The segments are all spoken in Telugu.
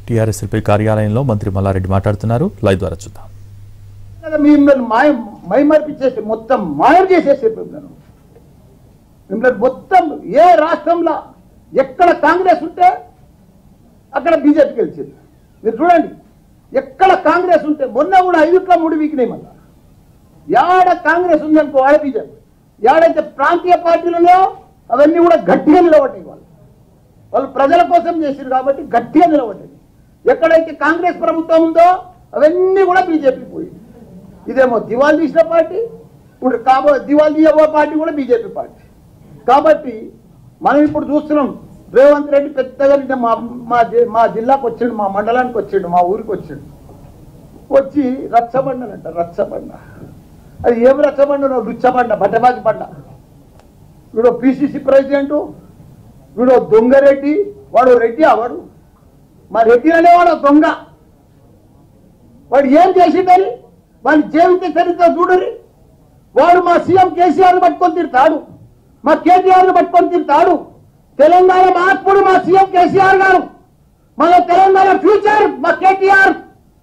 టీఆర్ఎస్ఎల్పీ కార్యాలయంలో మంత్రి మల్లారెడ్డి మాట్లాడుతున్నారు లైవ్ ద్వారా చూద్దాం కదా మిమ్మల్ని మాయం మైమర్పించేసి మొత్తం మాయం చేసేసి మిమ్మల్ని మిమ్మల్ని మొత్తం ఏ రాష్ట్రంలో ఎక్కడ కాంగ్రెస్ ఉంటే అక్కడ బీజేపీ గెలిచింది మీరు చూడండి ఎక్కడ కాంగ్రెస్ ఉంటే మొన్న కూడా ఐదుట్లో మూడు వీకినాయి మళ్ళా యాడ కాంగ్రెస్ ఉందనుకో ఆడ బీజేపీ యాడైతే ప్రాంతీయ పార్టీలలో అవన్నీ కూడా గట్టిగా నిలబడ్డాయి వాళ్ళు వాళ్ళు ప్రజల కోసం చేశారు కాబట్టి గట్టిగా నిలబడ్డాయి ఎక్కడైతే కాంగ్రెస్ ప్రభుత్వం ఉందో అవన్నీ కూడా బీజేపీ పోయింది ఇదేమో దివాళీ తీసిన పార్టీ ఇప్పుడు కాబో దివాళీ తీయబో పార్టీ కూడా బీజేపీ పార్టీ కాబట్టి మనం ఇప్పుడు చూస్తున్నాం రేవంత్ రెడ్డి పెద్దగా నిన్న మా మా జి- మా జిల్లాకు వచ్చిండు మా మండలానికి వచ్చిండు మా ఊరికి వచ్చిండు వచ్చి రచ్చబండ అంట రచ్చబండ అది ఏం రచ్చబండ రుచ్చబండ బట్టబాజి బండ వీడు పిసిసి ప్రెసిడెంట్ వీడు దొంగరెడ్డి వాడు రెడ్డి వాడు మా రెడ్డి అనేవాడు దొంగ వాడు ఏం చేసిండని వాడి జీవిత చరిత్ర చూడరి వాడు మా సీఎం కేసీఆర్ పట్టుకొని తిడతాడు మా కేటీఆర్ పట్టుకొని తిడతాడు తెలంగాణ మహాత్ముడు మా సీఎం కేసీఆర్ గారు మన తెలంగాణ ఫ్యూచర్ మా కేటీఆర్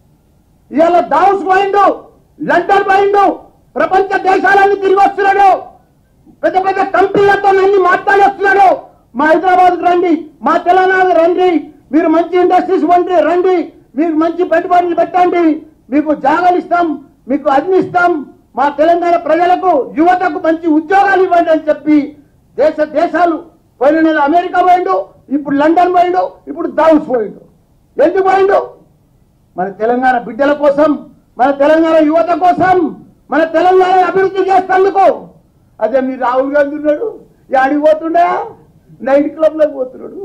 ఇవాళ దావస్ పోయిండు లండన్ పోయిండు ప్రపంచ దేశాలన్నీ తిరిగి వస్తున్నాడు పెద్ద పెద్ద కంపెనీలతో అన్ని మాట్లాడి వస్తున్నాడు మా హైదరాబాద్ రండి మా తెలంగాణ రండి మీరు మంచి ఇండస్ట్రీస్ వండి రండి మీకు మంచి పెట్టుబడులు పెట్టండి మీకు జాగాలు ఇస్తాం మీకు అగ్ని ఇస్తాం మా తెలంగాణ ప్రజలకు యువతకు మంచి ఉద్యోగాలు ఇవ్వండి అని చెప్పి దేశ దేశాలు పోయిన నెల అమెరికా పోయిండు ఇప్పుడు లండన్ పోయిండు ఇప్పుడు దావస్ పోయిండు ఎందుకు పోయిండు మన తెలంగాణ బిడ్డల కోసం మన తెలంగాణ యువత కోసం మన తెలంగాణ అభివృద్ధి చేస్తేందుకు అదే మీరు రాహుల్ గాంధీ ఉన్నాడు యాడికి పోతుండే నైట్ క్లబ్ లోకి పోతున్నాడు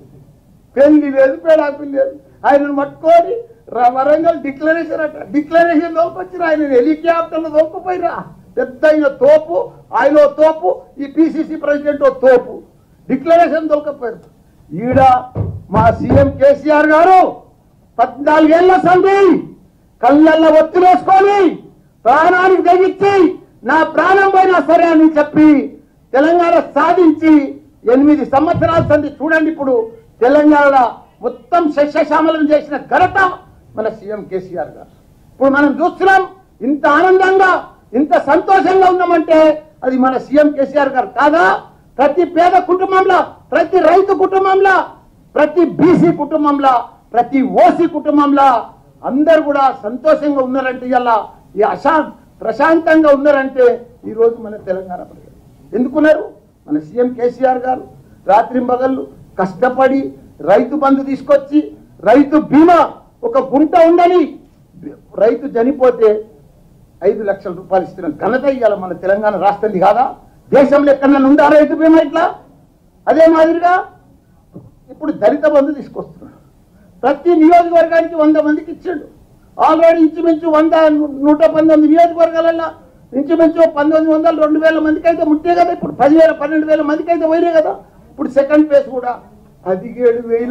పెళ్లి లేదు పేడాపిల్లి లేదు ఆయనను పట్టుకొని ర- వరంగల్ డిక్లరేషన్ అట డిక్లరేషన్ తోకొచ్చిన ఆయన హెలికాప్టర్లో తోకపోయిరా పెద్ద ఆయన తోపు ఆయన ఓ తోపు ఈ పిసిసి ప్రెసిడెంట్ ఓ తోపు డిక్లరేషన్ తోకపోయారు ఈడ మా సీఎం కేసీఆర్ గారు పద్నాలుగేళ్ల సంధి కళ్ళల్లో ఒత్తులేసుకొని ప్రాణానికి తెగించి నా ప్రాణం పోయినా సరే అని చెప్పి తెలంగాణ సాధించి ఎనిమిది సంవత్సరాల సంధి చూడండి ఇప్పుడు తెలంగాణ మొత్తం శస్యశ్యామలం చేసిన ఘనత మన సీఎం కేసీఆర్ గారు ఇప్పుడు మనం చూస్తున్నాం ఇంత ఆనందంగా ఇంత సంతోషంగా ఉన్నామంటే అది మన సీఎం కేసీఆర్ గారు కాదా ప్రతి పేద కుటుంబంలో ప్రతి రైతు కుటుంబంలో ప్రతి బీసీ కుటుంబంలో ప్రతి ఓసీ కుటుంబంలో అందరు కూడా సంతోషంగా ఉన్నారంటే ఇలా ఈ అశా ప్రశాంతంగా ఉన్నారంటే ఈ రోజు మన తెలంగాణ ప్రజలు ఎందుకున్నారు మన సీఎం కేసీఆర్ గారు రాత్రి పగళ్ళు కష్టపడి రైతు బంధు తీసుకొచ్చి రైతు బీమా ఒక గుంట ఉండని రైతు చనిపోతే ఐదు లక్షల రూపాయలు ఇస్తున్న ఘనత ఇవాళ మన తెలంగాణ రాష్ట్రంది కాదా దేశంలో ఎక్కడన్నా ఉందా రైతు బీమా ఇట్లా అదే మాదిరిగా ఇప్పుడు దళిత బంధు తీసుకొస్తున్నాడు ప్రతి నియోజకవర్గానికి వంద మందికి ఇచ్చాడు ఆల్రెడీ ఇంచుమించు వంద నూట పంతొమ్మిది నియోజకవర్గాలలో ఇంచుమించు పంతొమ్మిది వందల రెండు వేల మందికి అయితే ముట్టే కదా ఇప్పుడు పదివేల పన్నెండు వేల మందికి అయితే పోయినాయి కదా ఇప్పుడు సెకండ్ ఫేజ్ కూడా పదిహేడు వేల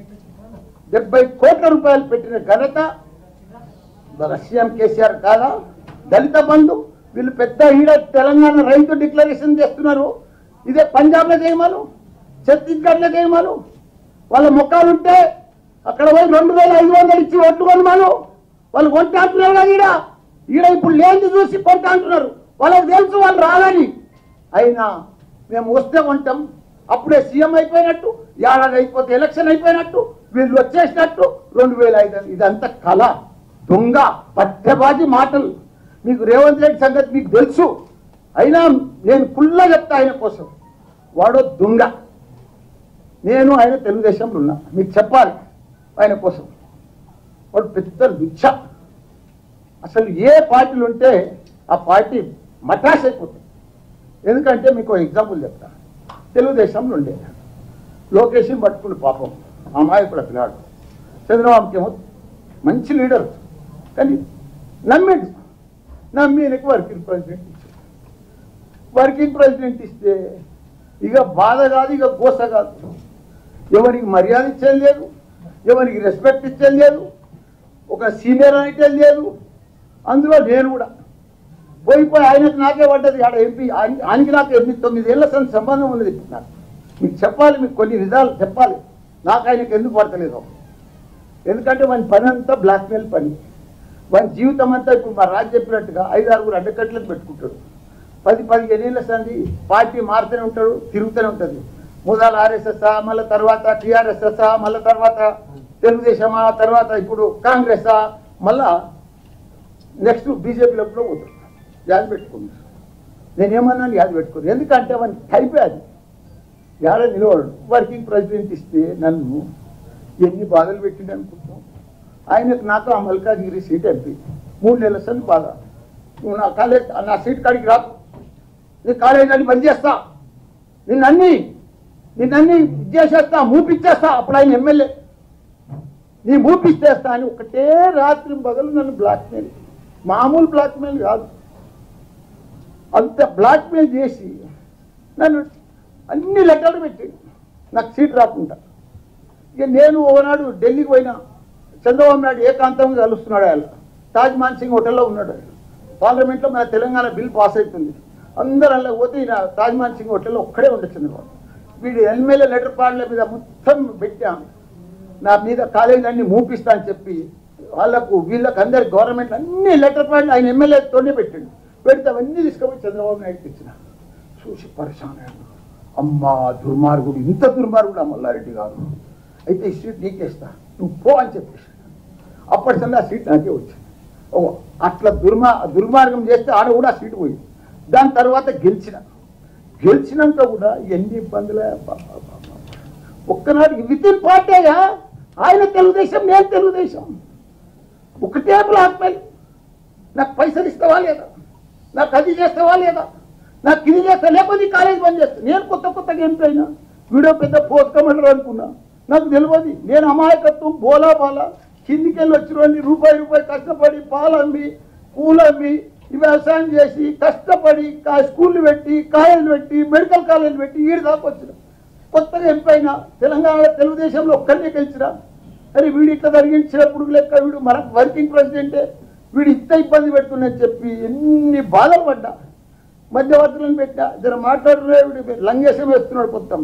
డెబ్బై కోట్ల రూపాయలు పెట్టిన ఘనత రష్యన్ కేసీఆర్ కాదా దళిత బంధు వీళ్ళు పెద్ద ఈడ తెలంగాణ రైతు డిక్లరేషన్ చేస్తున్నారు ఇదే పంజాబ్లో చేయమను ఛత్తీస్గఢ్లో చేయమను వాళ్ళ మొక్కలు ఉంటే అక్కడ పోయి రెండు వేల ఐదు వందలు ఇచ్చి ఓట్లు కొనమాను వాళ్ళు కొంట అంటున్నారు కదా ఈడ ఈడ ఇప్పుడు లేని చూసి కొంట అంటున్నారు వాళ్ళకి తెలుసు వాళ్ళు రాలని అయినా మేము వస్తే కొంటాం అప్పుడే సీఎం అయిపోయినట్టు ఏడాది అయిపోతే ఎలక్షన్ అయిపోయినట్టు వీళ్ళు వచ్చేసినట్టు రెండు వేల ఐదు వందలు. ఇదంతా కళ దొంగ పట్టెబాజీ మాటలు మీకు రేవంత్ రెడ్డి సంగతి మీకు తెలుసు అయినా నేను కుల్లా చెప్తా ఆయన కోసం వాడో దొంగ నేను ఆయన తెలుగుదేశంలో ఉన్నా మీకు చెప్పాలి ఆయన కోసం వాడు పెద్ద లుచ్చ అసలు ఏ పార్టీలు ఉంటే ఆ పార్టీ మటాస్ అయిపోతుంది ఎందుకంటే మీకు ఎగ్జాంపుల్ చెప్తా తెలుగుదేశంలో ఉండే లోకేష్ని పట్టుకుని పాపం అమాయకుడు పిల్లాడు చంద్రబాబుకి ఏమో మంచి లీడర్ కానీ నమ్మిండు నమ్మి ఈయనకి వర్కింగ్ ప్రెసిడెంట్ ఇచ్చాడు వర్కింగ్ ప్రెసిడెంట్ ఇస్తే ఇక బాధ కాదు ఇక గోస కాదు ఎవరికి మర్యాద ఇచ్చేది లేదు ఎవరికి రెస్పెక్ట్ ఇచ్చేది లేదు ఒక సీనియర్ అనేటది లేదు అందులో నేను కూడా పోయిపోయి ఆయనకు నాకే పడ్డది ఆడ ఎంపీ ఆయన- ఆయనకి నాకు ఎనిమిది తొమ్మిది ఏళ్ళ సంది సంబంధం ఉన్నది ఇప్పుడు నాకు మీకు చెప్పాలి మీకు కొన్ని నిజాలు చెప్పాలి నాకు ఆయనకు ఎందుకు పడతలేదు ఎందుకంటే వాని పని అంతా బ్లాక్మెయిల్ పని వాని జీవితం అంతా ఇప్పుడు మా రాజు చెప్పినట్టుగా ఐదు ఆరుగురు అడ్డకట్లకు పెట్టుకుంటాడు పది పదిహేను ఏళ్ళ సంది పార్టీ మారుతూనే ఉంటాడు తిరుగుతూనే ఉంటుంది మొదలు ఆర్ఎస్ఎస్ మళ్ళీ తర్వాత టీఆర్ఎస్ఎస్ మళ్ళీ తర్వాత తెలుగుదేశమా తర్వాత ఇప్పుడు కాంగ్రెస్ మళ్ళా నెక్స్ట్ బీజేపీలో కూడా పోతాడు యాద పెట్టుకున్నాడు నేనేమన్నాను యాద పెట్టుకోరు ఎందుకంటే వాని టైపే అది యాడ నిలవడు వర్కింగ్ ప్రెసిడెంట్ ఇస్తే నన్ను ఎన్ని బాధలు పెట్టింది అనుకుంటాం ఆయనకు నాకు ఆ మల్కాజ్గిరి సీట్ ఎంపీ మూడు నెలల సంది బాధ నువ్వు నా కాలేజ్ నా సీట్ కాడికి రాకు నీ కాలేజ్ అని బంద్ చేస్తా నిన్నన్ని నిన్నన్ని ఇది చేసేస్తా మూపిచ్చేస్తా అప్పుడు ఆయన ఎమ్మెల్యే నీ మూపిచ్చేస్తా అని ఒకటే రాత్రి బదులు నన్ను బ్లాక్మెయిల్ మామూలు బ్లాక్మెయిల్ కాదు అంత బ్లాక్మెయిల్ చేసి నన్ను అన్ని లెక్కలు పెట్టి నాకు సీట్ రాకుండా ఇక నేను ఒకనాడు ఢిల్లీకి పోయినా చంద్రబాబు నాయుడు ఏకాంతంగా కలుస్తున్నాడు ఆయన తాజ్ మాన్ సింగ్ హోటల్లో ఉన్నాడు ఆయన పార్లమెంట్లో మన తెలంగాణ బిల్ పాస్ అవుతుంది అందరూ అలా పోతే ఈయన తాజ్ మాన్ సింగ్ హోటల్లో ఒక్కడే ఉండే చంద్రబాబు వీడు ఎమ్మెల్యే లెటర్ పాడల మీద మొత్తం పెట్టాం నా మీద కాలేజీ అన్ని మూపిస్తా అని చెప్పి వాళ్ళకు వీళ్ళకి అందరి గవర్నమెంట్ అన్ని లెటర్ పాడలు ఆయన ఎమ్మెల్యేతోనే పెట్టిండు పెడితే అవన్నీ తీసుకుపోయి చంద్రబాబు నాయుడుకి ఇచ్చిన చూసి పరిశాన్ అయ్యాను. అమ్మా దుర్మార్గుడు ఇంత దుర్మార్గుడు ఆ మల్లారెడ్డి గారు అయితే ఈ సీట్ నీకేస్తా నువ్వు పో అని చెప్పేసి అప్పటి సంది ఆ సీట్ నాకే వచ్చింది ఓ అట్లా దుర్మా దుర్మార్గం చేస్తే ఆడ కూడా ఆ సీట్ పోయింది దాని తర్వాత గెలిచిన గెలిచినాక కూడా ఎన్ని ఇబ్బందులే అబ్బా, అబ్బా, అబ్బా. ఒక్కనాడు విత్ ఇన్ పార్టీగా ఆయన తెలుగుదేశం నేను తెలుగుదేశం ఒకటే బ్లాక్మెయిల్ నాకు పైసలు ఇస్తావా లేదా నాకు అది చేస్తావా లేదా నాకు ఇది చేస్తా లేకపోతే ఈ కాలేజ్ బంద్ చేస్తా నేను కొత్త కొత్తగా ఎంపీ అయినా వీడియో పెద్ద పోసుకోమంటారు అనుకున్నా నాకు తెలియదు నేను అమాయకత్వం బోలా బాలా కిందికి వెళ్ళి వచ్చిన రూపాయి రూపాయి కష్టపడి పాలు అమ్మి పూలు అమ్మి ఈ వ్యవసాయం చేసి కష్టపడి కా- స్కూళ్ళు పెట్టి కాలేజీలు పెట్టి మెడికల్ కాలేజీలు పెట్టి ఈడు దాకా వచ్చిన కొత్తగా ఎంపీ అయినా తెలంగాణ తెలుగుదేశంలో ఒక్కరినే గెలిచినా అరే వీడు ఇట్లా జరిగించినప్పుడు లెక్క వీడు మన వర్కింగ్ ప్రెసిడెంటే వీడు ఇంత ఇబ్బంది పెడుతుందని చెప్పి ఎన్ని బాధలు పడ్డా మధ్యవర్తులను పెట్టా జర మాట్లాడుతున్నా వీడు లంగేశం వేస్తున్నాడు మొత్తం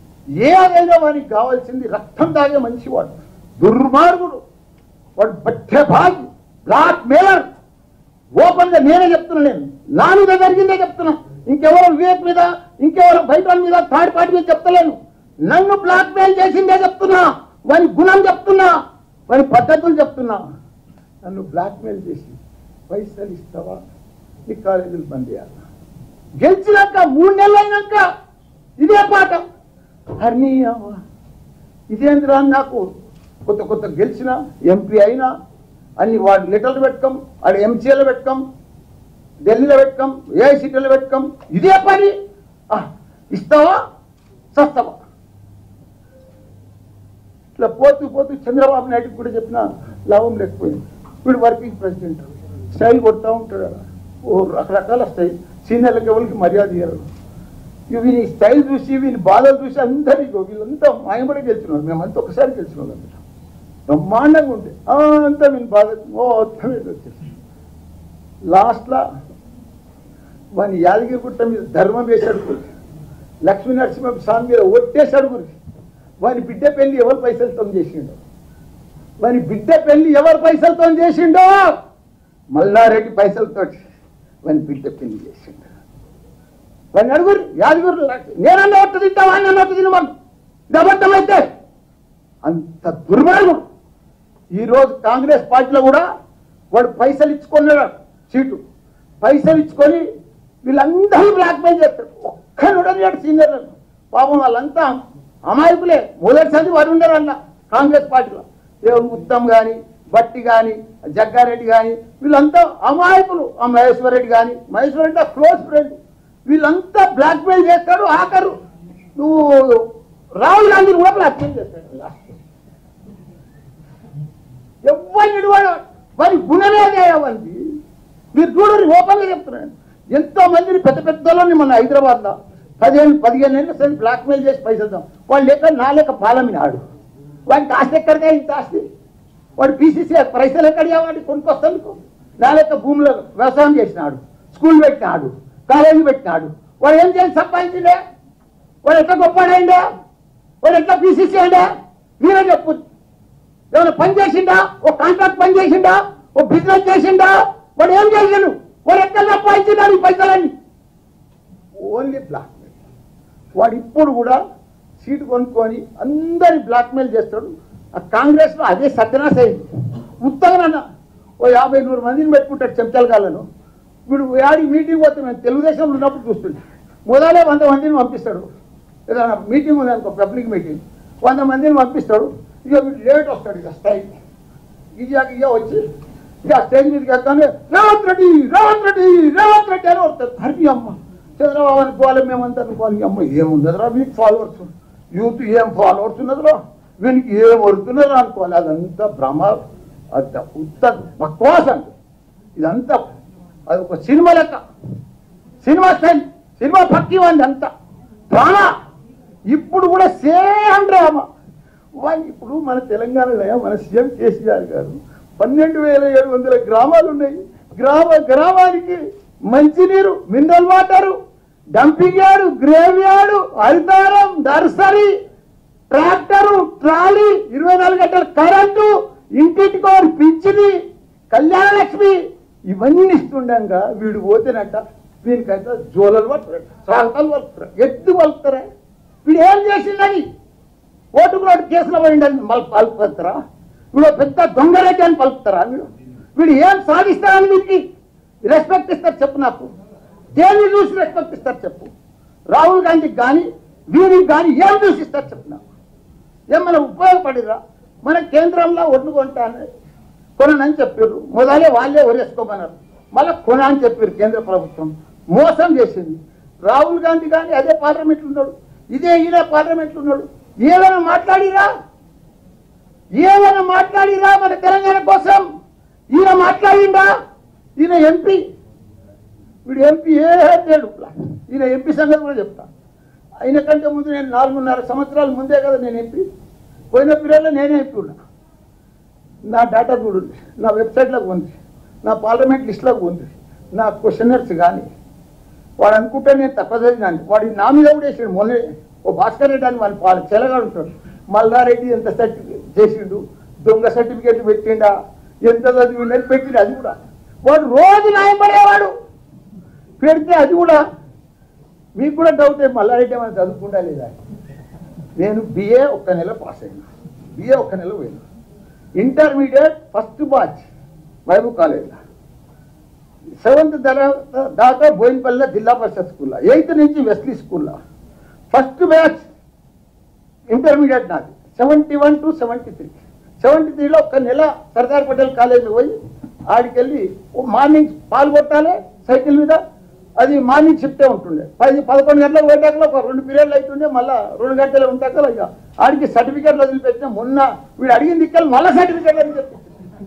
ఏదైనా వానికి కావాల్సింది రక్తం తాగే మనిషివాడు దుర్మార్గుడు వాడు బట్టే బాగి బ్లాక్ మేలర్ ఓపెన్ గా నేనే చెప్తున్నా నేను నా మీద జరిగిందే చెప్తున్నా ఇంకెవరో వివేక్ మీద ఇంకెవరో బయట వాళ్ళ మీద థర్డ్ పార్టీ మీద చెప్తలేను నన్ను బ్లాక్ మెయిల్ చేసిందే చెప్తున్నా వారి గుణం చెప్తున్నా వారి పద్ధతులు చెప్తున్నా నన్ను బ్లాక్ మెయిల్ చేసి పైసలు ఇస్తావా నీ కాలేజీలు బంద్ చేయాలి గెలిచినాక మూడు నెలలు అయినాక ఇదే పాట హర్నీ అవ్వ. ఇదేంద్రా అని నాకు కొత్త కొత్త గెలిచిన ఎంపీ అయినా అన్ని వాడు లెటర్లు పెట్టుకోం వాడు ఎంసీఏలో పెట్టుకోం ఢిల్లీలో పెట్టుకోం ఏఐసిటీలో పెట్టుకోం ఇదే పని ఆ, ఇస్తావా సస్తావా ఇట్లా పోతూ పోతూ చంద్రబాబు నాయుడుకి కూడా చెప్పిన లాభం లేకపోయింది వీడు వర్కింగ్ ప్రెసిడెంట్ స్టైల్ కొడతా ఉంటాడు అలా. ఓ రకరకాల స్టైల్ సీనియర్లకు ఎవరికి మర్యాద ఇయ్యరు ఇక వీని స్టైల్ చూసి వీని బాధలు చూసి అందరికీ వీళ్ళంతా మాయబడి గెలిచినారు మేమంతా ఒకసారి గెలిచిన వాళ్ళంతా బ్రహ్మాండంగా ఉండే ఆ, అంతా వీని బాధ మొత్తం ఇది వచ్చేసి లాస్ట్లో వాని యాదగిరిగుట్ట మీద ధర్మం వేశాడు గురి లక్ష్మీ నరసింహ స్వామి మీద ఒట్టేశాడు గురి వాని బిడ్డ పెళ్లి ఎవరు పైసలతో చేసిండో వాని బిడ్డ పెళ్లి ఎవరు పైసలతో చేసిండో మల్లారెడ్డి పైసలతో వాని బిడ్డ పెళ్లి చేసిండు వాడిని అడుగురు యాదగిరి నేనన్నా ఒట్టు తింటా వాడిని ఒట్టు తినమను ఇది అబద్ధమైతే అంత దుర్మార్గం ఈరోజు కాంగ్రెస్ పార్టీలో కూడా వాడు పైసలు ఇచ్చుకున్నాడు సీటు పైసలు ఇచ్చుకొని వీళ్ళందరూ బ్లాక్మెయిల్ చేస్తాడు ఒక్కడు ఉండడు సీనియర్లను పాపం వాళ్ళంతా అమాయకులే మొదటిసారి వారు ఉండరు అన్న కాంగ్రెస్ పార్టీలో ఏ ఉత్తమ్ కానీ బట్టి కానీ జగ్గారెడ్డి కానీ వీళ్ళంతా అమాయకులు ఆ మహేశ్వర్ రెడ్డి కానీ మహేశ్వర్ రెడ్డి క్లోజ్ ఫ్రెండ్ వీళ్ళంతా బ్లాక్మెయిల్ చేస్తాడు ఆఖరు నువ్వు రాహుల్ గాంధీని కూడా బ్లాక్మెయిల్ చేస్తాడు లాస్ట్ ఎవరిని వాడు వారి గుణమే అవంది మీరు చూడండి ఓపెన్గా చెప్తున్నాను ఎంతో మందిని పెద్ద పెద్ద వాళ్ళని మన హైదరాబాద్లో పదిహేను పదిహేను ఏళ్ళ సరే బ్లాక్మెయిల్ చేసి పైసలు వాడు లేక నా లేక పాలమిని ఆడు వాడికి ఆస్తి ఎక్కడిదే ఇంత ఆస్తి వాడు పీసీసీ పైసలు ఎక్కడియా వాడి కొనుక్కొస్తాను నా లెక్క భూమిలో వ్యవసాయం చేసినాడు స్కూల్ పెట్టినాడు కాలేజీ పెట్టినాడు వాడు ఏం చేసి సంపాదించిండే వాడు ఎట్లా గొప్పడైండే వాడు ఎట్లా పీసీసీ అయిండే మీరే చెప్పు ఏమైనా పని చేసిండా ఓ కాంట్రాక్ట్ పని చేసిండా ఓ బిజినెస్ చేసిండా వాడు ఏం చేసిండు వాడు ఎక్కడ సంపాదించిండా ఈ పైసలన్నీ ఓన్లీ బ్లాక్ వాడు ఇప్పుడు కూడా సీటు కొనుక్కొని అందరి బ్లాక్మెయిల్ చేస్తాడు ఆ కాంగ్రెస్లో అదే సత్యనాశ అయింది ఉత్తగనన్న ఓ యాభై నూరు మందిని పెట్టుకుంటాడు చెంచలగాళ్ళను వీడు ఆడి మీటింగ్ పోతే మేము తెలుగుదేశంలో ఉన్నప్పుడు చూస్తుండే మొదలే వంద మందిని పంపిస్తాడు ఏదైనా మీటింగ్ ఉంది అనుకో పబ్లిక్ మీటింగ్ వంద మందిని పంపిస్తాడు ఇక వీడు లేట్ వస్తాడు ఇక స్టైల్ ఇది ఇక వచ్చి ఇక స్టేజ్ మీదకి వెళ్తానే రేవంత్ రెడ్డి రేవంత్ రెడ్డి రేవంత్ రెడ్డి అని వస్తారు హరి అమ్మ చంద్రబాబు అనుకోవాలి మేమంతా అనుకోవాలి అమ్మ ఏముందరా మీకు ఫాలోవర్స్ యూత్ ఏం ఫాలోవర్స్ ఉన్నదిరా వీనికి ఏం వడుతున్నారో అనుకోవాలి అదంతా భ్రమ అంత ఉత్త బక్వాస్ అంట ఇదంతా అది ఒక సినిమా లెక్క సినిమా స్టైల్ సినిమా పక్కి వంది అంతా డ్రామా ఇప్పుడు కూడా సేమ్ డ్రామా వా- ఇప్పుడు మన తెలంగాణలో మన సీఎం కేసీఆర్ గారు పన్నెండు వేల ఏడు వందల గ్రామాలు ఉన్నాయి గ్రామ గ్రామానికి మంచినీరు mineral water dumping yard graveyard Harithaharam nursery tractor trolley ఇరవై నాలుగు గంటల కరెంటు ఇంటింటికో పింఛని కళ్యాణ లక్ష్మి ఇవన్నీ ఇస్తుండగా వీడు పోతేనట వీనికైతే జోలలు పడతారు సాగతాలు పలుకుతారు ఎత్తు పలుకుతారా వీడు ఏం చేసిందని ఓటుకు నోటు కేసులో పోయిండని మళ్ళీ పలుకుతారా వీడు పెద్ద దొంగరెడ్డి అని పలుకుతారా వీడు వీడు ఏం సాధిస్తారని వీడికి రెస్పెక్ట్ ఇస్తారు చెప్పు నాకు దేన్ని చూసి రెస్పెక్ట్ ఇస్తారు చెప్పు రాహుల్ గాంధీకి కానీ వీరికి కానీ ఏం చూసి ఇస్తారు చెప్పు నాకు ఏమన్నా ఉపయోగపడిరా మన కేంద్రంలో ఒడ్లు కొంటాను కొనని చెప్పారు మొదలే వాళ్ళే వరేసుకోమన్నారు మళ్ళీ కొన అని చెప్పారు కేంద్ర ప్రభుత్వం మోసం చేసింది రాహుల్ గాంధీ కానీ అదే పార్లమెంట్లో ఉన్నాడు ఇదే ఈయన పార్లమెంట్లో ఉన్నాడు ఏమైనా మాట్లాడిరా ఏమైనా మాట్లాడిరా మన తెలంగాణ కోసం ఈయన మాట్లాడిందా ఈయన ఎంపీ వీడు ఎంపీ ఏ లేడు ఈయన ఎంపీ సంగతి కూడా చెప్తా అయిన కంటే ముందు నేను నాలుగున్నర సంవత్సరాల ముందే కదా నేను ఎంపీ పోయిన పీరియడ్లో నేనే ఎంపీ ఉన్నా నా డేటా కూడా ఉంది నా వెబ్సైట్లోకి ఉంది నా పార్లమెంట్ లిస్టులోకి ఉంది నా క్వశ్చనర్స్ కానీ వాడు అనుకుంటే నేను తక్కువ చదివినాను వాడు నా మీద కూడా వేసాడు మొన్న ఓ భాస్కర్ రెడ్డి అని వాళ్ళ వాళ్ళ చెలగా ఉంటాడు మల్లారెడ్డి ఎంత సర్టిఫికేట్ చేసిండు దొంగ సర్టిఫికేట్ పెట్టిండా ఎంత చదివిండని పెట్టిండు అది కూడా వాడు రోజు న్యాయం పడేవాడు పెడితే అది కూడా మీకు కూడా డౌట్ మల్లారెడ్డి ఏమైనా చదువుకుంటా లేదా నేను బిఏ ఒక్క నెల పాస్ అయినా బిఏ ఒక్క నెల పోయినా ఇంటర్మీడియట్ ఫస్ట్ బాచ్ మహబూబ్ కాలేజ్లో సెవెంత్ తర్వాత దాకా బోయినపల్లిలో జిల్లా పరిషత్ స్కూల్లో ఎయిత్ నుంచి వెస్లీ స్కూల్లో ఫస్ట్ బ్యాచ్ ఇంటర్మీడియట్ నాది seventy one to seventy three seventy త్రీలో ఒక నెల సర్దార్ పటేల్ కాలేజీ పోయి ఆడికెళ్ళి ఓ మార్నింగ్ పాలు కొట్టాలి సైకిల్ మీద అది మార్నింగ్ షిఫ్టే ఉంటుండే పది పదకొండు గంటలకు పోయేటాకలో ఒక రెండు పీరియడ్లు అవుతుండే మళ్ళీ రెండు గంటలు ఉంటాక ఇక ఆడికి సర్టిఫికేట్లు వదిలిపెట్టిన మొన్న వీడు అడిగింది ఇక్కడ మళ్ళీ సర్టిఫికేట్ అని చెప్పి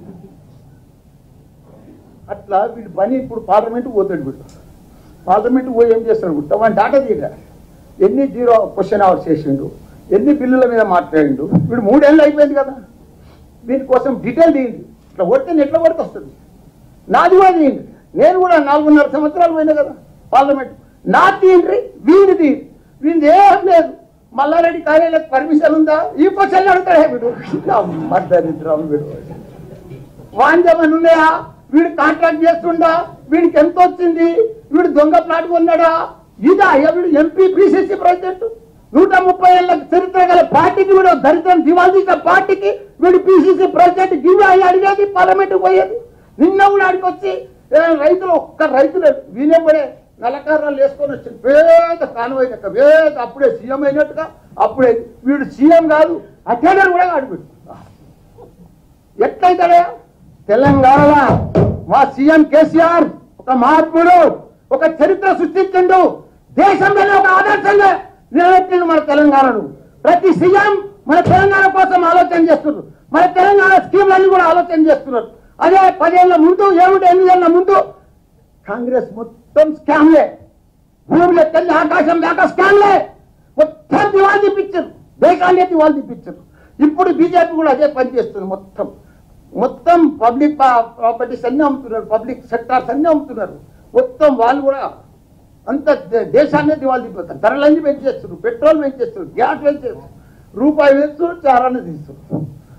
అట్లా వీడు పని ఇప్పుడు పార్లమెంట్కి పోతాడు వీడు పార్లమెంట్కి పోయి ఏం చేస్తాడు గుట్ట వాడి డాటా తీయగా ఎన్ని జీరో క్వశ్చన్ అవర్స్ చేసిండు ఎన్ని బిల్లుల మీద మాట్లాడిండు వీడు మూడేళ్ళు అయిపోయింది కదా దీనికోసం డీటెయిల్ తీయండి ఇట్లా కొడితే ఎట్లా కొడితే వస్తుంది నాది కూడా తీయండి నేను కూడా నాలుగున్నర సంవత్సరాలు పోయినా కదా పార్లమెంట్ నా తీయండి వీడి తీయండి వీడిది ఏం లేదు మల్లారెడ్డి కార్యాలయం పర్మిషన్ ఉందా ఈ క్వశ్చన్ అడుగుతాడే వీడు మద్దరిద్రం వీడు వాంజమని ఉన్నాయా వీడు కాంట్రాక్ట్ చేస్తుండా వీడికి ఎంత వచ్చింది వీడు దొంగ ప్లాట్ కొన్నాడా ఇదా అయ్యా వీడు ఎంపీ పిసిసి ప్రెసిడెంట్ నూట ముప్పై ఏళ్ళ చరిత్ర గల పార్టీకి వీడు దరిద్రం దివాళీ తీసిన పార్టీకి వీడు పిసిసి ప్రెసిడెంట్ గివి అయ్యి అడిగేది పార్లమెంట్ పోయేది నిన్న కూడా ఆడికి వచ్చి ఏ రైతులు ఒక్క రైతులు వీనెప్పుడే నల్లకారాలు వేసుకొని వచ్చి పేద కానువై లెక్క పేద అప్పుడే సీఎం అయినట్టుగా అప్పుడే వీడు సీఎం కాదు అటెండర్ కూడా అడుగుడు ఎట్లయితాడే తెలంగాణలో మా సీఎం కేసీఆర్ ఒక మహాత్ముడు ఒక చరిత్ర సృష్టించండు దేశంలోనే ఒక ఆదర్శంగా నిలబెట్టిండు మన తెలంగాణను ప్రతి సీఎం మన తెలంగాణ కోసం ఆలోచన చేస్తున్నారు మన తెలంగాణ స్కీమ్లన్నీ కూడా ఆలోచన చేస్తున్నారు అదే పదేళ్ల ముందు ఏమిటి ఎనిమిదేళ్ల ముందు కాంగ్రెస్ మొత్తం స్కామ్లే భూములు ఎక్కడి ఆకాశం దాకా స్కామ్లే మొత్తం దివాళీ తీపిచ్చారు దేశాన్ని దివాళీ తీపిచ్చారు ఇప్పుడు బీజేపీ కూడా అదే పని చేస్తుంది మొత్తం మొత్తం పబ్లిక్ ప్రాపర్టీస్ అన్ని అమ్ముతున్నారు పబ్లిక్ సెక్టార్స్ అన్ని అమ్ముతున్నారు మొత్తం వాళ్ళు కూడా అంత దే- దేశాన్నే దివాళీ తీపోతారు ధరలన్నీ పెంచేస్తున్నారు పెట్రోల్ పెంచేస్తున్నారు గ్యాస్ పెంచేస్తారు రూపాయి వేస్తున్నారు చారాన్ని తీస్తున్నారు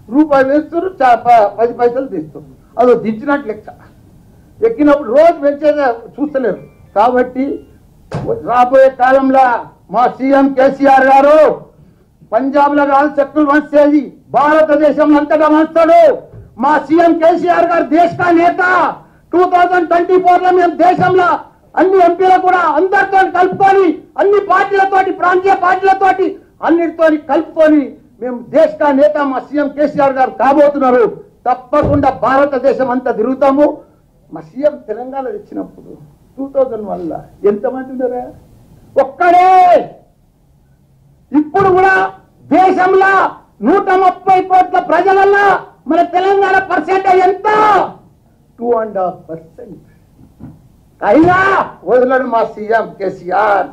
రూపాయి వేస్తారు చా- ప- పది పైసలు తీస్తారు అదో దించినట్టు లెక్క ఎక్కినప్పుడు రోజు పెంచేదే చూస్తలేరు కాబట్టి రాబోయే కాలంలో మా సీఎం కేసీఆర్ గారు పంజాబ్ లో కాదు చెక్కులు వంచేది భారతదేశం అంతటా వంచుతాడు మా సీఎం కేసీఆర్ గారు దేశ కా నేత టూ థౌజండ్ ట్వంటీ ఫోర్ లో మేము దేశంలో అన్ని ఎంపీలు కూడా అందరితో కలుపుకొని అన్ని పార్టీలతోటి ప్రాంతీయ పార్టీలతోటి అన్నిటితో కలుపుకొని మేము దేశ కా నేత మా సీఎం కేసీఆర్ గారు కాబోతున్నారు తప్పకుండా భారతదేశం అంతా తిరుగుతాము మా సీఎం తెలంగాణ తెచ్చినప్పుడు టూ థౌజండ్ వన్ లో ఎంతమంది ఉన్నారా ఒక్కడే ఇప్పుడు కూడా దేశంలో నూట ముప్పై కోట్ల ప్రజలల్లో మన తెలంగాణ పర్సెంటేజ్ ఎంత టూ అండ్ హాఫ్ పర్సెంట్ అయినా వదలడు మా సీఎం కేసీఆర్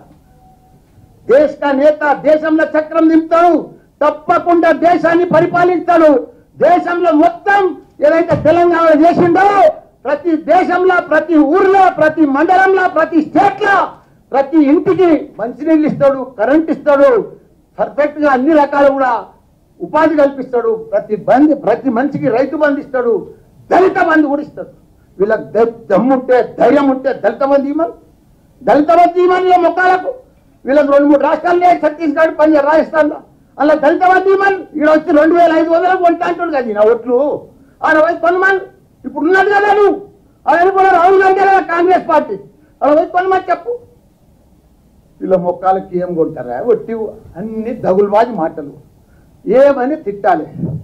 దేశ కా నేత దేశంలో చక్రం నింపుతాడు తప్పకుండా దేశాన్ని పరిపాలిస్తాడు దేశంలో మొత్తం ఏదైతే తెలంగాణ చేసిండో ప్రతి దేశంలో ప్రతి ఊర్లో ప్రతి మండలంలో ప్రతి స్టేట్ లో ప్రతి ఇంటికి మంచినీళ్ళు ఇస్తాడు కరెంట్ ఇస్తాడు పర్ఫెక్ట్ గా అన్ని రకాలు కూడా ఉపాధి కల్పిస్తాడు ప్రతి బంది ప్రతి మనిషికి రైతు బంధు ఇస్తాడు దళిత బంధు కూడా ఇస్తాడు వీళ్ళకి ద- దమ్ముంటే ధైర్యం ఉంటే దళిత బంధు ఇవ్వమని దళిత బంధు ఇవ్వమని మొక్కలకు వీళ్ళకి రెండు మూడు రాష్ట్రాలే ఛత్తీస్గఢ్ పంజాబ్ రాజస్థాన్ అలా దళిత బంధు ఇవ్వమని ఈడ వచ్చి రెండు వేల ఐదు వందలకు కొంటా అంటాడు కదా నా ఓట్లు ఆడ పోయి కొనమని ఇప్పుడు ఉన్నాడు కదా నువ్వు ఆయన కూడా రాహుల్ గాంధీ కదా కాంగ్రెస్ పార్టీ అలా పోయి కొనమని చెప్పు వీళ్ళ మొక్కలకి ఏం కొంటారా ఒట్టి అన్ని దగులుబాజి మాటలు ఏమని తిట్టాలి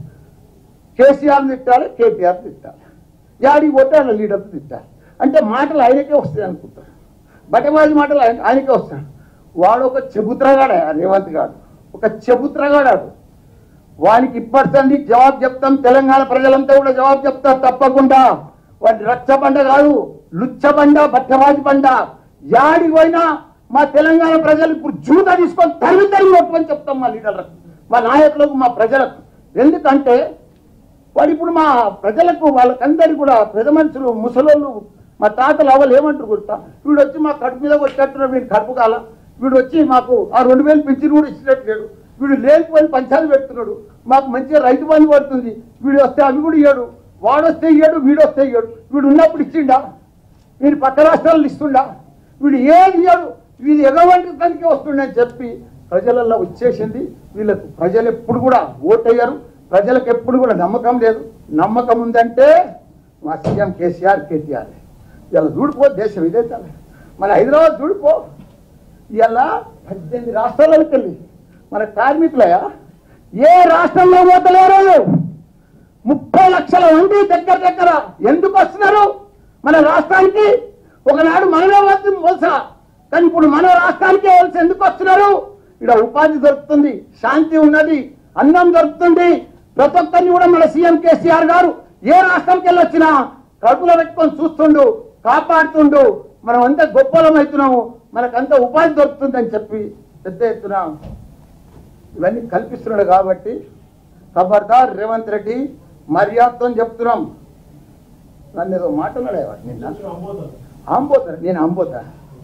కేసీఆర్ తిట్టాలి కేటీఆర్ తిట్టాలి యాడికి పోతే ఆయన లీడర్ తిట్టాలి అంటే మాటలు ఆయనకే వస్తాయి అనుకుంటారు బటబాజీ మాటలు ఆయన ఆయనకే వస్తాడు వాడు ఒక చెబుత్రగాడు రేవంత్ గాడు ఒక చెబుత్రగాడాడు వానికి ఇప్పటిసండి జవాబు చెప్తాం తెలంగాణ ప్రజలంతా కూడా జవాబు చెప్తారు తప్పకుండా వాడి రచ్చబండ కాదు లుచ్చబండ బట్టబాజి బండ యాడికి పోయినా మా తెలంగాణ ప్రజలు ఇప్పుడు జూత తీసుకొని తరిమి తరిమి కొట్టుకొని చెప్తాం మా లీడర్లకు మా నాయకులకు మా ప్రజలకు ఎందుకంటే వాడు ఇప్పుడు మా ప్రజలకు వాళ్ళకందరికీ కూడా పెద్ద మనుషులు ముసలోళ్ళు మా తాతలు అవ్వలు ఏమంటారు గుర్తా వీడు వచ్చి మా కడుపు మీద కొట్టేట్టున్నాడు వీడు కడుపు కాల వీడు వచ్చి మాకు ఆ రెండు వేలు పింఛన్ కూడా ఇచ్చినట్టు లేడు వీడు లేకపోయిన పంచాలు పెడుతున్నాడు మాకు మంచిగా రైతు బంధు పడుతుంది వీడు వస్తే అవి కూడా ఇయ్యాడు వాడు వస్తే ఇయ్యాడు వీడు వస్తే ఇయ్యాడు వీడు ఉన్నప్పుడు ఇచ్చిండా వీడు పక్క రాష్ట్రాలు ఇస్తుండా వీడు ఏది ఇయ్యాడు వీడు ఎగవంటి తనకే వస్తుండని చెప్పి ప్రజలలో వచ్చేసింది వీళ్ళకు ప్రజలు ఎప్పుడు కూడా ఓటయ్యారు ప్రజలకు ఎప్పుడు కూడా నమ్మకం లేదు నమ్మకం ఉందంటే మా సీఎం కేసీఆర్ కేటీఆర్ ఇలా చూడిపో దేశం ఇదే చాలా మన హైదరాబాద్ చూడిపో ఇలా పద్దెనిమిది రాష్ట్రాలకు వెళ్ళి మన కార్మికులయా ఏ రాష్ట్రంలో పోతలేరు ముప్పై లక్షల మంది దగ్గర దగ్గర ఎందుకు వస్తున్నారు మన రాష్ట్రానికి ఒకనాడు మనమే వద్దు వలస కానీ ఇప్పుడు మన రాష్ట్రానికి వలస ఎందుకు వస్తున్నారు ఇక్కడ ఉపాధి దొరుకుతుంది శాంతి ఉన్నది అన్నం దొరుకుతుంది ప్రతి ఒక్కరిని కూడా మన సీఎం కేసీఆర్ గారు ఏ రాష్ట్రంకి వెళ్ళి వచ్చినా కడుపులో పెట్టుకొని చూస్తుండు కాపాడుతుండు మనం అంతా గొప్పలం అవుతున్నాము మనకంతా ఉపాధి దొరుకుతుందని చెప్పి పెద్ద ఎత్తున ఇవన్నీ కల్పిస్తున్నాడు కాబట్టి ఖబర్దార్ రేవంత్ రెడ్డి మర్యాదతో చెప్తున్నాం నన్ను ఏదో మాట్లాడేవాడు నిన్న ఆంబోతా నేను ఆంబోతా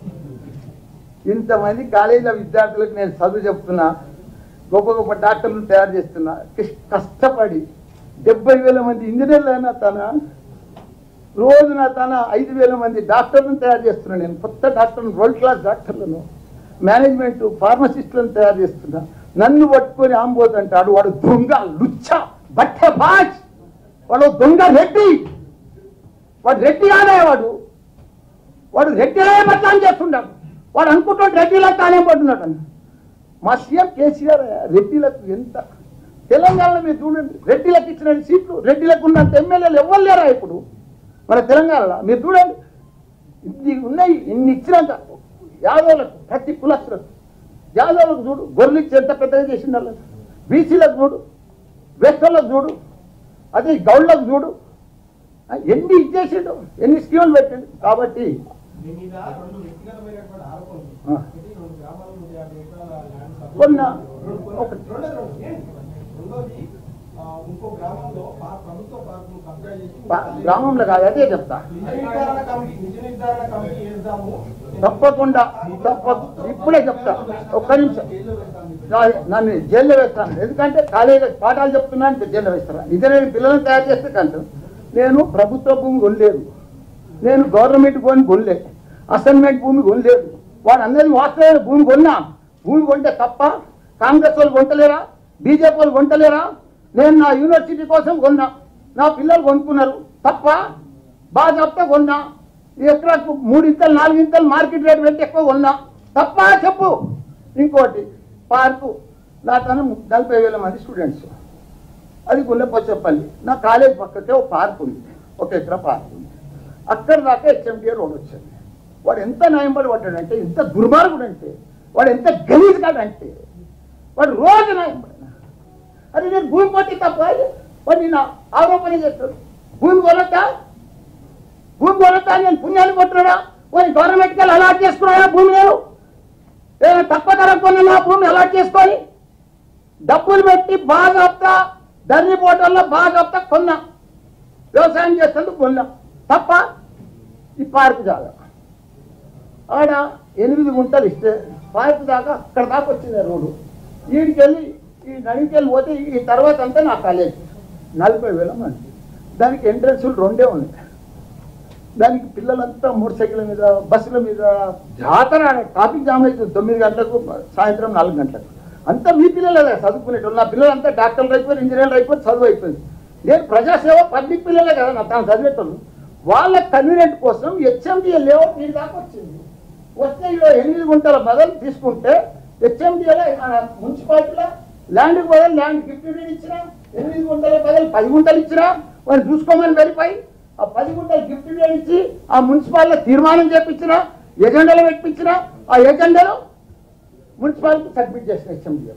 ఇంతమంది కాలేజీల విద్యార్థులకు నేను చదువు చెప్తున్నా గొప్ప గొప్ప డాక్టర్లు తయారు చేస్తున్నా కష్- కష్టపడి డెబ్బై వేల మంది ఇంజనీర్లు అయినా తన రోజు నా తన ఐదు వేల మంది డాక్టర్లను తయారు చేస్తున్నా నేను కొత్త డాక్టర్లు వరల్డ్ క్లాస్ డాక్టర్లను మేనేజ్మెంట్ ఫార్మసిస్టులను తయారు చేస్తున్నా నన్ను పట్టుకొని ఆంబోత్ అంటాడు వాడు దొంగ లుచ్చ బట్ట బాజ్ వాడు దొంగ రెడ్డి వాడు రెడ్డి కాదే వాడు వాడు రెడ్డిలే బట్టాం చేస్తున్నాడు వాడు అనుకుంటాడు రెడ్డిలా తానే పడుతున్నాడు అని మా సీఎం కేసీఆర్ రెడ్డిలకు ఎంత తెలంగాణలో మీరు చూడండి రెడ్డిలకు ఇచ్చిన సీట్లు రెడ్డిలకు ఉన్నంత ఎమ్మెల్యేలు ఎవరు లేరా ఇప్పుడు మన తెలంగాణలో మీరు చూడండి ఇన్ని ఉన్నాయి ఇన్ని ఇచ్చినాక యాదవులకు ప్రతి కులస్తులకు యాదవులకు చూడు గొర్రెలు ఇచ్చి ఎంత పెద్దగా చేసిండు వాళ్ళకి బీసీలకు చూడు వెస్టర్లకు చూడు అదే గౌడ్లకు చూడు ఆ, ఎన్ని ఇచ్చేసిండు ఎన్ని స్కీములు పెట్టిండు కాబట్టి మీ మీద రెండు వ్యక్తిగతమైనటువంటి ఆరోపణలు ఆ. ఒకటి రెండు గ్రామాల నూట యాభై ఎకరాల ల్యాండ్ సబ్ కొన్నా. రెండు కొన్నా. ఒకటి. రెండోది రెండు. ఏంటి? రెండోది ఆ, ఇంకో గ్రామంలో పా- ప్రభుత్వ పార్కును కబ్జా చేసి పా- గ్రామంలో కాదు అదే చెప్తా నిజ నిర్ధారణ కమిటీ నిజ నిర్ధారణ కమిటీ వేద్దాము తప్పకుండా తప్ప ఇప్పుడే చెప్తా ఒక్క నిమిషం జైల్లో పెడతాము ఇప్పుడు రా- నన్ను జైల్లో వేస్తాను ఎందుకంటే కాలేజీ పాఠాలు చెప్తున్నాను జైల్లో వేస్తాను ఇదే నేను పిల్లలను తయారు చేస్తే కంటే నేను ప్రభుత్వ భూమి కొనలేదు నేను గవర్నమెంట్ భూమి కొనలే అసైన్మెంట్ భూమి కొనలేదు వాడు అందరినీ వాస్తవమైన భూమి కొన్నా భూమి కొంటే తప్ప కాంగ్రెస్ వాళ్ళు కొంటలేరా బీజేపీ వాళ్ళు కొంటలేరా నేను నా యూనివర్సిటీ కోసం కొన్నా నా పిల్లలు కొనుక్కున్నారు తప్ప బాగా చెప్తా కొన్నా ఎకరాకు మూడింతలు నాలుగింతలు మార్కెట్ రేట్ పెట్టి ఎక్కువ కొన్నా తప్ప చెప్పు ఇంకోటి పార్కు నా తన నలభై వేల మంది స్టూడెంట్స్ అది గుల్లెపోచపల్లి నా కాలేజ్ పక్కకే ఒక పార్క్ ఉంది ఒక ఎకరా పార్క్ ఉంది అక్కడ దాకా హెచ్ఎండిఏ రోడ్ వచ్చింది వాడు ఎంత న్యాయంపడి పడ్డాడంటే ఎంత దుర్మార్గుడు అంటే వాడు ఎంత గలీజ్ అంటే వాడు రోజు న్యాయంపడిన అది నేను భూమి కొట్టి తప్ప వాడు నిన్న ఆరోపణ చేస్తాడు భూమి కొనొద్దా భూమి కొనొద్దా నేను పుణ్యాన్ని కొట్టున్నాడా వాడిని గవర్నమెంట్కి వెళ్ళి అలాట్ చేసుకున్నాడా భూమి నేను ఏదైనా తక్కువ ధర కొన్నా భూమి అలాట్ చేసుకొని డబ్బులు పెట్టి బాగా ధరణి పోటల్లో బాగా కొన్నా వ్యవసాయం చేసేందుకు కొన్నా తప్ప ఈ పార్కు జాగా ఆడ ఎనిమిది గుంటలు ఇస్తే పార్కు దాకా అక్కడ దాకా వచ్చింది రోడ్డు వీడికి వెళ్ళి ఈ నడికి వెళ్ళి పోతే ఈ తర్వాత అంతా నా కాలేజ్ నలభై వేల మంది దానికి ఎంట్రన్స్లు రెండే ఉన్నాయి దానికి పిల్లలంతా మోటార్ సైకిల్ మీద బస్సుల మీద జాతర ట్రాఫిక్ జామ్ అవుతుంది తొమ్మిది గంటలకు సాయంత్రం నాలుగు గంటలకు అంతా మీ పిల్లలే కదా చదువుకునేటోళ్ళు నా పిల్లలంతా డాక్టర్లు అయిపోయారు ఇంజనీర్లు అయిపోయి చదువు అయిపోయింది నేను ప్రజాసేవ పబ్లిక్ పిల్లలే కదా నా తాను చదివేటోళ్ళు వాళ్ళ కన్వీనియంట్ కోసం హెచ్ఎండిఏ లేఅవుట్ వీడి దాకా వచ్చింది వస్తే ఇలా ఎనిమిది గుంటల బదులు తీసుకుంటే హెచ్ఎండిఏలో మున్సిపాలిటీలో ల్యాండ్కి బదులు ల్యాండ్ గిఫ్ట్ డీడ్ ఇచ్చినా ఎనిమిది గుంటల బదులు పది గుంటలు ఇచ్చినా వాళ్ళు చూసుకోమని వెరిఫై ఆ పది గుంటలు గిఫ్ట్ డీడ్ ఇచ్చి ఆ మున్సిపాలిటీలో తీర్మానం చేపించిన ఎజెండాలో పెట్టించిన ఆ ఎజెండాలో మున్సిపాలిటీ సబ్మిట్ చేసిన హెచ్ఎండిఏ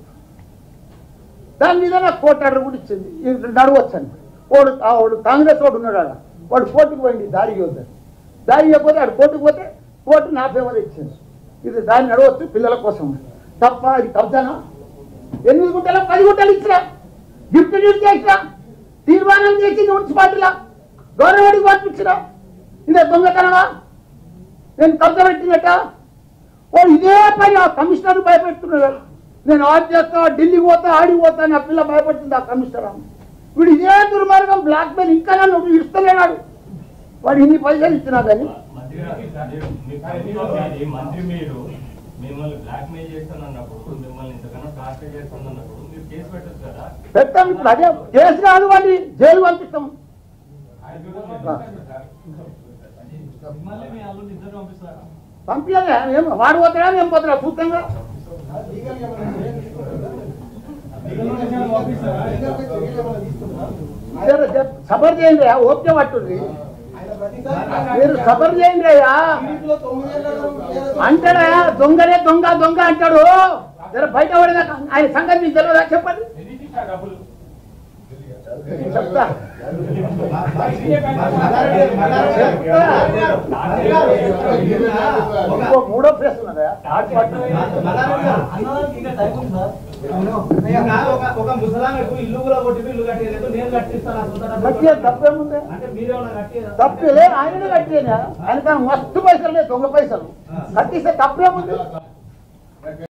దాని మీద నాకు కోర్టు ఆర్డర్ కూడా ఇచ్చింది ఇది నడవచ్చని వాడు ఆ వాడు కాంగ్రెస్ వాడు ఉన్నాడు ఆడ వాడు కోర్టుకు పోయింది దారి ఇవ్వద్దని దారి ఇవ్వకపోతే ఆడు కోర్టుకు పోతే కోర్టు నా ఫేవర్ ఇచ్చింది ఇది దాన్ని నడవచ్చు పిల్లల కోసం తప్ప ఇది కబ్జానా ఎనిమిది గుంటల పది గుంటలు ఇచ్చినా గిఫ్ట్ డీడ్ చేసినా తీర్మానం చేసింది మున్సిపాలిటీలో గవర్నమెంట్కి పంపించినా ఇదే దొంగతనమా నేను కబ్జా పెట్టినట్ట వాడు ఇదే పని ఆ కమిషనర్ భయపెడుతున్నాడు నేను ఆడి చేస్తా ఢిల్లీకి పోతా ఆడికి పోతా నా పిల్ల భయపడుతుంది ఆ కమిషనర్ ఆమె. వీడు ఇదే దుర్మార్గం బ్లాక్ మెయిల్ ఇంకా నన్ను ఇస్తలేనాడు వాడు ఇన్ని పైసలు ఇచ్చినా కానీ మంత్రి గారు, మీరు- మీ ప్రభుత్వం మీది, మంత్రి మీరు మిమ్మల్ని బ్లాక్ మెయిల్ చేస్తానన్నప్పుడు మిమ్మల్ని ఇంతకన్నా టార్చర్ చేస్తానన్నప్పుడు మీరు కేసు పెట్టచ్చు కదా పెట్టాం ఇప్పుడు అదే కేసు కాదు వాడిని జైలు పంపిస్తాం మిమ్మల్ని మీ అల్లుని ఇద్దరు పంపిస్తారా పంపించాలి ఏం వాడు పోతాడా మేము పోతాడా చూస్తాంగా లీగల్ ఏమైనా చర్యలు తీసుకుంటారా? లీగల్ ఏమైనా పంపిస్తారా? లీగల్ చర్యలు ఏమైనా తీసుకుంటారా? జర జర సబర్ చేయండి అయ్యా, ఓపిక పట్టుంది ఆయన ప్రతిసారి మీరు సబర్ చేయండి అయ్యా టీడీపీలో తొమ్మిదేళ్లలో ఏదో- అంటాడా దొంగనే దొంగ దొంగ అంటాడు జర బయట పడేదాకా ఆయన సంగతి మీకు తెలియదా చెప్పండి ఎన్ని ఇచ్చారు డబ్బులు చెప్తా ఇంకో మూడో ప్లేస్ ఉన్నదా థర్డ్ పార్టీ ఒక ముసలామెకు ఇల్లు కూడా కొట్టి ఇల్లు కట్టేయలేదు నేను కట్టిస్తాను ఆ సొంత డబ్బులు. కట్టే తప్పేముంది అంటే మీరేమన్నా కట్టేదా తప్పేలే ఆయన కట్టేనా ఆయన మస్తు పైసలు లేదు దొంగ పైసలు కట్టిస్తే తప్పేముంది